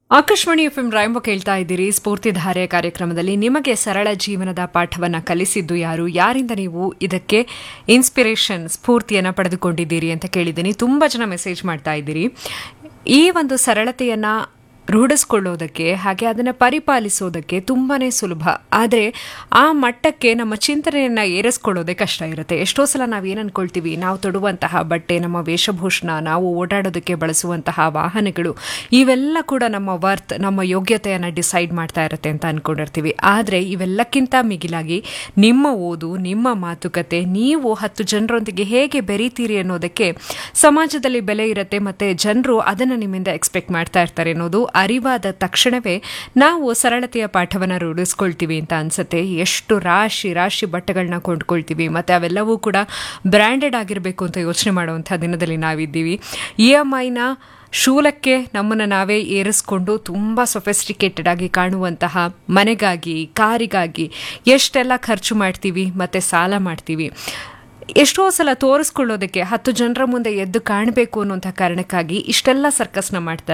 Akashvani F M ರಾಯಂಬ ಕೇಳ್ತಾ ಇದ್ದೀರಿ ಸ್ಫೂರ್ತಿಧಾರೆ ಕಾರ್ಯಕ್ರಮದಲ್ಲಿ ನಿಮಗೆ ಸರಳ ಜೀವನದ ಪಾಠವನ್ನ ಕಲಿಸಿದ್ದು ಯಾರು ಯಾರಿಂದ ನೀವು ಇದಕ್ಕೆ ಇನ್ಸ್ಪಿರೇಷನ್ ಸ್ಫೂರ್ತಿಯನ್ನ ಪಡೆದುಕೊಂಡಿದ್ದೀರಿ ಅಂತ ಕೇಳಿದ್ದೀನಿ ತುಂಬಾ ಜನ ಮೆಸೇಜ್ ಮಾಡ್ತಾ ಇದ್ದೀರಿ ಈ ಒಂದು ಸರಳತೆಯನ್ನ ರೂಢಿಸ್ಕೊಳ್ಳೋದಕ್ಕೆ ಹಾಗೆ ಅದನ್ನು ಪರಿಪಾಲಿಸೋದಕ್ಕೆ ತುಂಬಾನೇ ಸುಲಭ ಆದರೆ ಆ ಮಟ್ಟಕ್ಕೆ ನಮ್ಮ ಚಿಂತನೆಯನ್ನ ಏರಿಸ್ಕೊಳ್ಳೋದೇ ಕಷ್ಟ ಇರುತ್ತೆ ಎಷ್ಟೋ ಸಲ ನಾವು ಏನು ಅನ್ಕೊಳ್ತೀವಿ ನಾವು ತೊಡುವಂತಹ ಬಟ್ಟೆ ನಮ್ಮ ವೇಷಭೂಷಣ ನಾವು ಓಡಾಡೋದಕ್ಕೆ ಬಳಸುವಂತಹ ವಾಹನಗಳು ಇವೆಲ್ಲ ಕೂಡ ನಮ್ಮ ವರ್ತ್ ನಮ್ಮ ಯೋಗ್ಯತೆಯನ್ನು ಡಿಸೈಡ್ ಮಾಡ್ತಾ ಇರುತ್ತೆ ಅಂತ ಅನ್ಕೊಂಡಿರ್ತೀವಿ ಆದರೆ ಇವೆಲ್ಲಕ್ಕಿಂತ ಮಿಗಿಲಾಗಿ ನಿಮ್ಮ ಓದು ನಿಮ್ಮ ಮಾತುಕತೆ ನೀವು ಹತ್ತು ಜನರೊಂದಿಗೆ ಹೇಗೆ ಬೆರೀತೀರಿ ಅನ್ನೋದಕ್ಕೆ ಸಮಾಜದಲ್ಲಿ ಬೆಲೆ ಇರುತ್ತೆ ಮತ್ತೆ ಜನರು ಅದನ್ನು ನಿಮ್ಮಿಂದ ಎಕ್ಸ್ಪೆಕ್ಟ್ ಮಾಡ್ತಾ ಇರ್ತಾರೆ ಅನ್ನೋದು ಅರಿವಾದ ತಕ್ಷಣವೇ ನಾವು ಸರಳತೆಯ ಪಾಠವನ್ನು ರೂಢಿಸ್ಕೊಳ್ತೀವಿ ಅಂತ ಅನ್ಸುತ್ತೆ ಎಷ್ಟು ರಾಶಿ ರಾಶಿ ಬಟ್ಟೆಗಳನ್ನ ಕೊಂಡ್ಕೊಳ್ತೀವಿ ಮತ್ತೆ ಅವೆಲ್ಲವೂ ಕೂಡ ಬ್ರ್ಯಾಂಡೆಡ್ ಆಗಿರಬೇಕು ಅಂತ ಯೋಚನೆ ಮಾಡುವಂಥ ದಿನದಲ್ಲಿ ನಾವಿದ್ದೀವಿ ಇ ಎಮ್ ಐನ ಶೂಲಕ್ಕೆ ನಮ್ಮನ್ನು ನಾವೇ ಏರಿಸ್ಕೊಂಡು ತುಂಬ ಸೊಫೆಸ್ಟಿಕೇಟೆಡ್ ಆಗಿ ಕಾಣುವಂತಹ ಮನೆಗಾಗಿ ಕಾರಿಗಾಗಿ ಎಷ್ಟೆಲ್ಲ ಖರ್ಚು ಮಾಡ್ತೀವಿ ಮತ್ತು ಸಾಲ ಮಾಡ್ತೀವಿ ಎಷ್ಟೋ ಸಲ ತೋರಿಸ್ಕೊಳ್ಳೋದಕ್ಕೆ ಹತ್ತು ಜನರ ಮುಂದೆ ಎದ್ದು ಕಾಣಬೇಕು ಅನ್ನೋಂಥ ಕಾರಣಕ್ಕಾಗಿ ಇಷ್ಟೆಲ್ಲ ಸರ್ಕಸ್ನ ಮಾಡ್ತಾರೆ